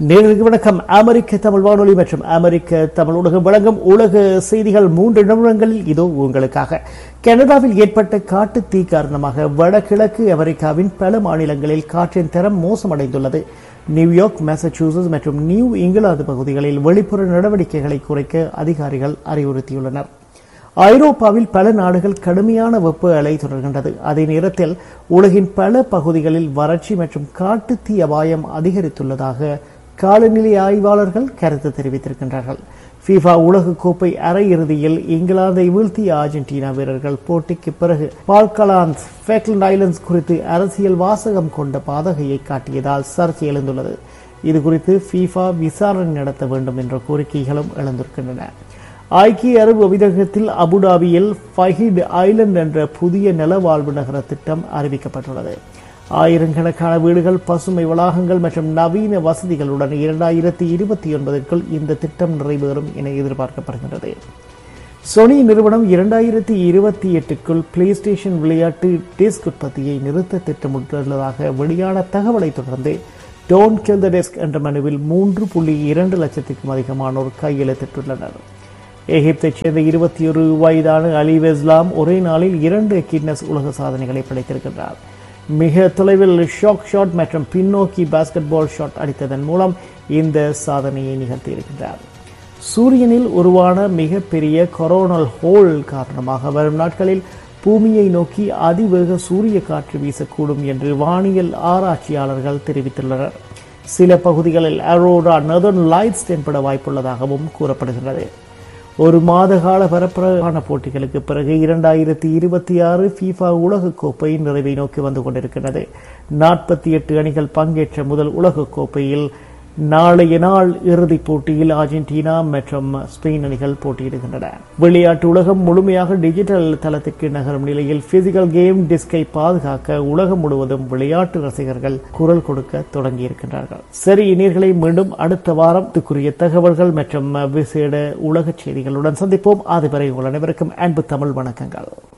நேர்களுக்கு வணக்கம் அமெரிக்க தமிழ் வானொலி மற்றும் அமெரிக்க தமிழ் ஊடகம் வழங்கும் உலக செய்திகள் மூன்று நிமிடங்களில் இதோ உங்களுக்காக கனடாவில் ஏற்பட்ட காட்டு தீ காரணமாக வடகிழக்கு அமெரிக்காவின் பல மாநிலங்களில் காற்றின் தரம் மோசமடைந்துள்ளது நியூயார்க் மாசச்சூசஸ் மற்றும் நியூ இங்கிலாந்து பகுதிகளில் வெளிப்புற நடவடிக்கைகளை குறைக்க அதிகாரிகள் அறிவுறுத்தியுள்ளனர் ஐரோப்பாவில் பல நாடுகள் கடுமையான வெப்ப அலை தொடர்கின்றது அதே நேரத்தில் உலகின் பல பகுதிகளில் வறட்சி மற்றும் காட்டுத்தீ அபாயம் அதிகரித்துள்ளதாக காலநிலை ஆய்வாளர்கள் கருத்து தெரிவித்திருக்கின்றார்கள் ஃபீஃபா உலகக்கோப்பை அரையிறுதியில் இங்கிலாந்தை வீழ்த்திய அர்ஜென்டினா வீரர்கள் போட்டிக்கு பிறகு பால்கலான்ஸ் ஃபேக்லண்ட் ஐலண்ட்ஸ் குறித்து அரசியல் வாசகம் கொண்ட பாதகையை காட்டியதால் சர்ச்சை எழுந்துள்ளது இது குறித்து ஃபீஃபா விசாரணை நடத்த வேண்டும் என்ற கோரிக்கைகளும் எழுந்திருக்கின்றன ஐக்கிய அரபு அமீரகத்தில் அபுதாபியில் ஃபஹிட் ஐலண்ட் என்ற புதிய நிலவாழ்வு நகர திட்டம் அறிவிக்கப்பட்டுள்ளது ஆயிரக்கணக்கான வீடுகள் பசுமை வளாகங்கள் மற்றும் நவீன வசதிகளுடன் இரண்டாயிரத்தி இருபத்தி ஒன்பதற்குள் இந்த திட்டம் நிறைவேறும் என எதிர்பார்க்கப்படுகின்றது சொனி நிறுவனம் இரண்டாயிரத்தி இருபத்தி எட்டுக்குள் பிளே ஸ்டேஷன் விளையாட்டு டிஸ்க் உற்பத்தியை நிறுத்த திட்டமிட்டுள்ளதாக வெளியான தகவலை தொடர்ந்து டோன் கில் த டெஸ்க் என்ற மனுவில் மூன்று புள்ளி இரண்டு லட்சத்திற்கும் அதிகமானோர் கையெழுத்திட்டுள்ளனர் எகிப்தைச் சேர்ந்த இருபத்தி ஒரு வயதான அலி வெஸ்லாம் ஒரே நாளில் இரண்டு கிட்னஸ் உலக சாதனைகளை படைத்திருக்கின்றார் மிக தொலைவில் ஷாக் ஷாட் மற்றும் பின்னோக்கி பாஸ்கெட் பால் ஷாட் அடித்ததன் மூலம் இந்த சாதனையை நிகழ்த்தியிருக்கின்றார் சூரியனில் உருவான மிகப்பெரிய கொரோனல் ஹோல் காரணமாக வரும் நாட்களில் பூமியை நோக்கி அதிவேக சூரிய காற்று வீசக்கூடும் என்று வானியல் ஆராய்ச்சியாளர்கள் தெரிவித்துள்ளனர் சில பகுதிகளில் அரோரா நெதர்ன் லைட்ஸ் தென்பட வாய்ப்புள்ளதாகவும் கூறப்படுகிறது ஒரு மாத கால பரப்பரப்பான போட்டிகளுக்கு பிறகு இரண்டாயிரத்தி இருபத்தி ஆறு ஃபீஃபா உலகக்கோப்பை நிறைவை நோக்கி வந்து கொண்டிருக்கிறது நாற்பத்தி எட்டு அணிகள் பங்கேற்ற முதல் உலகக்கோப்பையில் நாளைய நாள் இறுதிப் போட்டியில் அர்ஜென்டினா மற்றும் ஸ்பெயின் அணிகள் போட்டியிடுகின்றன விளையாட்டு உலகம் முழுமையாக டிஜிட்டல் தளத்திற்கு நகரும் நிலையில் பிசிக்கல் கேம் டிஸ்கை பாதுகாக்க உலகம் முழுவதும் விளையாட்டு ரசிகர்கள் குரல் கொடுக்க தொடங்கியிருக்கின்றார்கள் சரி இனீர்களை மீண்டும் அடுத்த வாரம் இதுக்குரிய தகவல்கள் மற்றும் விசேட உலக செய்திகளுடன் சந்திப்போம் அதுவரை உங்கள் அனைவருக்கும் அன்பு தமிழ் வணக்கங்கள்